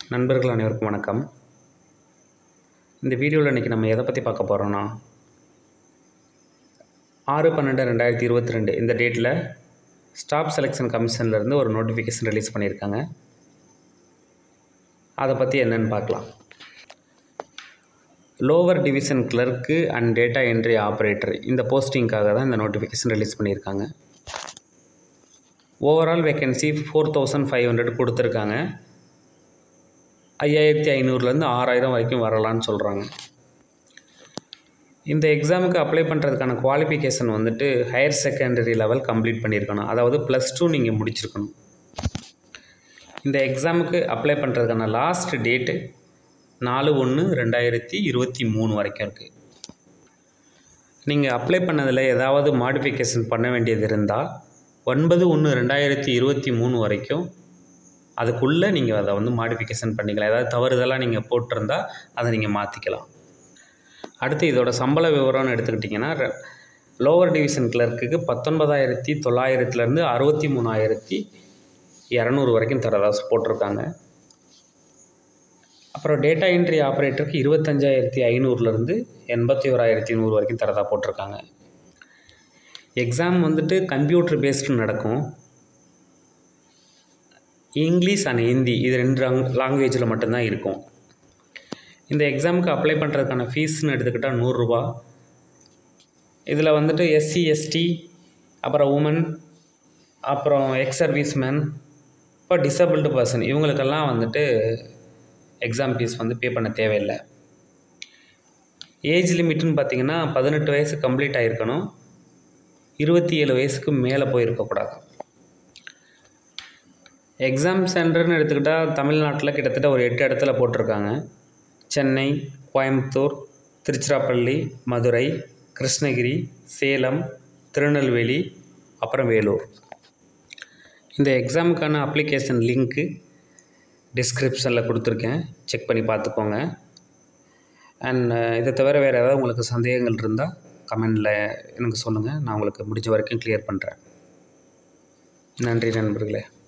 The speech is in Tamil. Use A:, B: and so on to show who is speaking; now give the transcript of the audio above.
A: நண்பர்கள் அனைவருக்கும் வணக்கம் இந்த வீடியோவில் இன்றைக்கி நம்ம எதை பற்றி பார்க்க போகிறோன்னா ஆறு பன்னெண்டு ரெண்டாயிரத்தி இருபத்தி ரெண்டு இந்த டேட்டில் ஸ்டாஃப் செலெக்ஷன் கமிஷன்லேருந்து ஒரு நோட்டிஃபிகேஷன் ரிலீஸ் பண்ணியிருக்காங்க அதை பற்றி என்னன்னு பார்க்கலாம் lower division clerk and data entry operator இந்த போஸ்டிங்காக தான் இந்த நோட்டிஃபிகேஷன் ரிலீஸ் பண்ணியிருக்காங்க overall vacancy four thousand five hundred கொடுத்துருக்காங்க ஐயாயிரத்தி ஐநூறுலேருந்து ஆறாயிரம் வரைக்கும் வரலான்னு சொல்கிறாங்க இந்த எக்ஸாமுக்கு அப்ளை பண்ணுறதுக்கான குவாலிஃபிகேஷன் வந்துட்டு ஹையர் செகண்டரி லெவல் கம்ப்ளீட் பண்ணியிருக்கணும் அதாவது ப்ளஸ் டூ நீங்கள் முடிச்சிருக்கணும் இந்த எக்ஸாமுக்கு அப்ளை பண்ணுறதுக்கான லாஸ்ட் டேட்டு நாலு ஒன்று ரெண்டாயிரத்தி இருபத்தி மூணு வரைக்கும் இருக்குது நீங்கள் அப்ளை பண்ணதில் ஏதாவது மாடிஃபிகேஷன் பண்ண வேண்டியது இருந்தால் ஒன்பது ஒன்று ரெண்டாயிரத்தி இருபத்தி மூணு வரைக்கும் அதுக்குள்ளே நீங்கள் அதை வந்து மாடிஃபிகேஷன் பண்ணிக்கலாம் ஏதாவது தவறுதலாக நீங்கள் போட்டிருந்தா அதை நீங்கள் மாற்றிக்கலாம் அடுத்து இதோட சம்பள விவரம்னு எடுத்துக்கிட்டிங்கன்னா லோவர் டிவிஷன் கிளர்க்குக்கு பத்தொன்பதாயிரத்தி தொள்ளாயிரத்துலேருந்து அறுபத்தி மூணாயிரத்தி இரநூறு வரைக்கும் தரதா போட்டிருக்காங்க அப்புறம் டேட்டா என்ட்ரி ஆப்ரேட்டருக்கு இருபத்தஞ்சாயிரத்தி ஐநூறுலேருந்து எண்பத்தி ஓராயிரத்தி நூறு வரைக்கும் தரதா போட்டிருக்காங்க எக்ஸாம் வந்துட்டு கம்ப்யூட்டர் பேஸ்டு நடக்கும் இங்கிலீஷ் அண்ட் ஹிந்தி இது ரெண்டு லாங்குவேஜில் மட்டும்தான் இருக்கும் இந்த எக்ஸாமுக்கு அப்ளை பண்ணுறதுக்கான ஃபீஸ்னு எடுத்துக்கிட்டால் நூறுரூவா இதில் வந்துட்டு எஸ்சி எஸ்டி அப்புறம் உமன் அப்புறம் எக்ஸ் சர்வீஸ்மேன் இப்போ டிசபிள்டு பர்சன் இவங்களுக்கெல்லாம் வந்துட்டு எக்ஸாம் ஃபீஸ் வந்து பே பண்ண தேவையில்லை ஏஜ் லிமிட்டுன்னு பார்த்தீங்கன்னா பதினெட்டு வயசு கம்ப்ளீட் ஆகிருக்கணும் இருபத்தி ஏழு வயசுக்கு மேலே போயிருக்கக்கூடாது எக்ஸாம் சென்டர்னு எடுத்துக்கிட்டால் தமிழ்நாட்டில் கிட்டத்தட்ட ஒரு எட்டு இடத்துல போட்டிருக்காங்க சென்னை கோயம்புத்தூர் திருச்சிராப்பள்ளி மதுரை கிருஷ்ணகிரி சேலம் திருநெல்வேலி அப்புறம் வேலூர் இந்த எக்ஸாமுக்கான அப்ளிகேஷன் லிங்க்கு டிஸ்கிரிப்ஷனில் கொடுத்துருக்கேன் செக் பண்ணி பார்த்துக்கோங்க அண்ட் இதை தவிர வேறு ஏதாவது உங்களுக்கு சந்தேகங்கள் இருந்தால் கமெண்டில் எனக்கு சொல்லுங்கள் நான் உங்களுக்கு முடிஞ்ச வரைக்கும் கிளியர் பண்ணுறேன் நன்றி நண்பர்களே